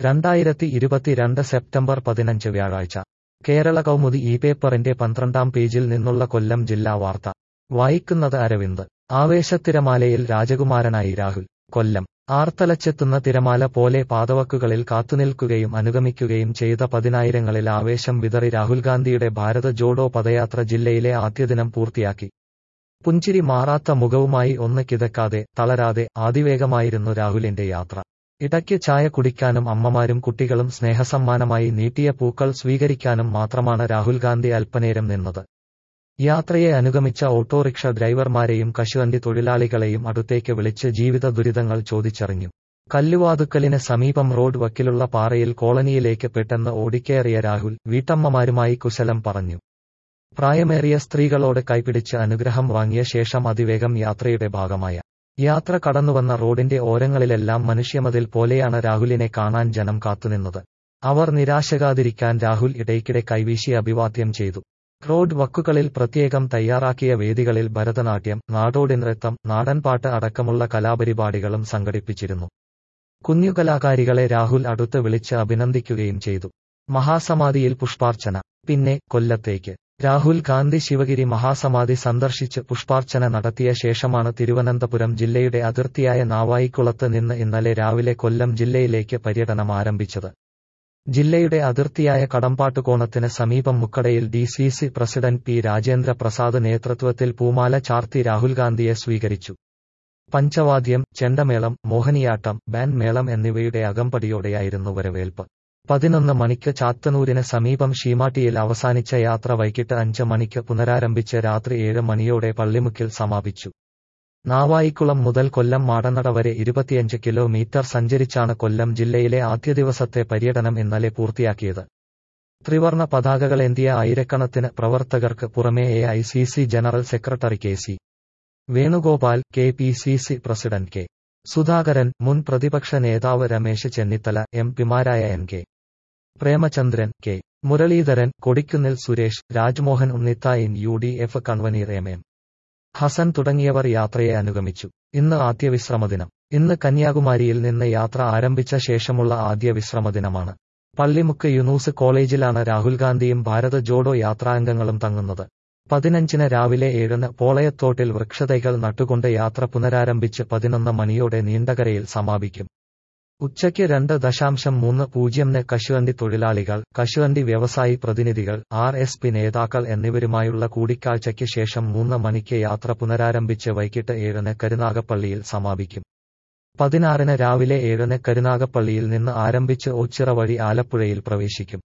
രണ്ടായിരത്തി ഇരുപത്തിരണ്ട് സെപ്റ്റംബർ പതിനഞ്ച് വ്യാഴാഴ്ച കേരള കൗമുദി ഈ പേപ്പറിന്റെ പന്ത്രണ്ടാം പേജിൽ നിന്നുള്ള കൊല്ലം ജില്ലാ വാർത്ത വായിക്കുന്നത് അരവിന്ദ് ആവേശത്തിരമാലയിൽ രാജകുമാരനായി രാഹുൽ കൊല്ലം ആർത്തലച്ചെത്തുന്ന തിരമാല പോലെ പാതവക്കുകളിൽ കാത്തുനിൽക്കുകയും അനുഗമിക്കുകയും ചെയ്ത പതിനായിരങ്ങളിൽ ആവേശം വിതറി രാഹുൽ ഗാന്ധിയുടെ ഭാരത ജോഡോ പദയാത്ര ജില്ലയിലെ ആദ്യദിനം പൂർത്തിയാക്കി പുഞ്ചിരി മാറാത്ത മുഖവുമായി ഒന്ന് കിതക്കാതെ തളരാതെ ആതിവേഗമായിരുന്നു രാഹുലിന്റെ യാത്ര ഇടയ്ക്ക് ചായ കുടിക്കാനും അമ്മമാരും കുട്ടികളും സ്നേഹസമ്മാനമായി നീട്ടിയ പൂക്കൾ സ്വീകരിക്കാനും മാത്രമാണ് രാഹുൽ ഗാന്ധി അല്പനേരം നിന്നത് യാത്രയെ അനുഗമിച്ച ഓട്ടോറിക്ഷ ഡ്രൈവർമാരെയും കശുവണ്ടി തൊഴിലാളികളെയും അടുത്തേക്ക് വിളിച്ച് ജീവിത ദുരിതങ്ങൾ ചോദിച്ചറിഞ്ഞു കല്ലുവാതുക്കലിന് സമീപം റോഡ് വക്കിലുള്ള പാറയിൽ കോളനിയിലേക്ക് പെട്ടെന്ന് ഓടിക്കേറിയ രാഹുൽ വീട്ടമ്മമാരുമായി കുശലം പറഞ്ഞു പ്രായമേറിയ സ്ത്രീകളോട് കൈപിടിച്ച് അനുഗ്രഹം വാങ്ങിയ ശേഷം അതിവേഗം യാത്രയുടെ ഭാഗമായ യാത്ര കടന്നുവന്ന റോഡിന്റെ ഓരങ്ങളിലെല്ലാം മനുഷ്യമതിൽ പോലെയാണ് രാഹുലിനെ കാണാൻ ജനം കാത്തുനിന്നത് അവർ നിരാശകാതിരിക്കാൻ രാഹുൽ ഇടയ്ക്കിടെ കൈവീശി അഭിവാദ്യം ചെയ്തു റോഡ് വക്കുകളിൽ പ്രത്യേകം തയ്യാറാക്കിയ വേദികളിൽ ഭരതനാട്യം നാടോടി നൃത്തം നാടൻപാട്ട് അടക്കമുള്ള കലാപരിപാടികളും സംഘടിപ്പിച്ചിരുന്നു കുഞ്ഞുകലാകാരികളെ രാഹുൽ അടുത്ത് വിളിച്ച് അഭിനന്ദിക്കുകയും ചെയ്തു മഹാസമാധിയിൽ പുഷ്പാർച്ചന പിന്നെ കൊല്ലത്തേക്ക് രാഹുൽ ഗാന്ധി ശിവഗിരി മഹാസമാധി സന്ദർശിച്ച് പുഷ്പാർച്ചന നടത്തിയ ശേഷമാണ് തിരുവനന്തപുരം ജില്ലയുടെ അതിർത്തിയായ നാവായിക്കുളത്ത് നിന്ന് ഇന്നലെ രാവിലെ കൊല്ലം ജില്ലയിലേക്ക് പര്യടനം ആരംഭിച്ചത് ജില്ലയുടെ അതിർത്തിയായ കടമ്പാട്ടുകോണത്തിന് സമീപം മുക്കടയിൽ D C C president P Rajendra Prasad നേതൃത്വത്തിൽ പൂമാല ചാർത്തി രാഹുൽ ഗാന്ധിയെ സ്വീകരിച്ചു പഞ്ചവാദ്യം ചെണ്ടമേളം മോഹനിയാട്ടം ബാൻഡ് മേളം എന്നിവയുടെ അകമ്പടിയോടെയായിരുന്നു വരവേൽപ്പ് പതിനൊന്ന് മണിക്ക് ചാത്തനൂരിന് സമീപം ഷീമാട്ടിയിൽ അവസാനിച്ച യാത്ര വൈകിട്ട് അഞ്ച് മണിക്ക് പുനരാരംഭിച്ച് രാത്രി ഏഴ് മണിയോടെ പള്ളിമുക്കിൽ സമാപിച്ചു നാവായിക്കുളം മുതൽ കൊല്ലം മാടനട വരെ ഇരുപത്തിയഞ്ച് കിലോമീറ്റർ സഞ്ചരിച്ചാണ് കൊല്ലം ജില്ലയിലെ ആദ്യ ദിവസത്തെ പര്യടനം ഇന്നലെ പൂർത്തിയാക്കിയത് ത്രിവർണ പതാകകളേന്തിയ ആയിരക്കണക്കിന് പ്രവർത്തകർക്ക് പുറമെ A I C C general secretary K C Venugopal K P C C president K Sudhakaran മുൻ പ്രതിപക്ഷ നേതാവ് രമേശ് ചെന്നിത്തല എം പിമാരായ N K Premachandran K Muraleedharan Kodikunnil Suresh Rajmohan Unnithan U D F convener M M Hassan തുടങ്ങിയവർ യാത്രയെ അനുഗമിച്ചു ഇന്ന് ആദ്യ വിശ്രമദിനം ഇന്ന് കന്യാകുമാരിയിൽ നിന്ന് യാത്ര ആരംഭിച്ച ശേഷമുള്ള ആദ്യ വിശ്രമദിനമാണ് പള്ളിമുക്ക് യൂനൂസ് കോളേജിലാണ് രാഹുൽ ഗാന്ധിയും ഭാരത ജോഡോ യാത്രാംഗങ്ങളും തങ്ങുന്നത് പതിനഞ്ചിന് രാവിലെ ഏഴിന് പോളയത്തോട്ടിൽ വൃക്ഷതൈകൾ നട്ടുകൊണ്ട് യാത്ര പുനരാരംഭിച്ച് പതിനൊന്ന് മണിയോടെ നീണ്ടകരയിൽ സമാപിക്കും ഉച്ചയ്ക്ക് രണ്ട് ദശാംശം മൂന്ന് പൂജ്യംന് കശുവണ്ടി തൊഴിലാളികൾ കശുവണ്ടി വ്യവസായി പ്രതിനിധികൾ ആർ എസ് പി നേതാക്കൾ എന്നിവരുമായുള്ള കൂടിക്കാഴ്ചയ്ക്ക് ശേഷം മൂന്ന് മണിക്ക് യാത്ര പുനരാരംഭിച്ച് വൈകിട്ട് ഏഴിന് കരുനാഗപ്പള്ളിയിൽ സമാപിക്കും പതിനാറിന് രാവിലെ ഏഴിന് കരുനാഗപ്പള്ളിയിൽ നിന്ന് ആരംഭിച്ച് ഓച്ചിറ വഴി ആലപ്പുഴയിൽ പ്രവേശിക്കും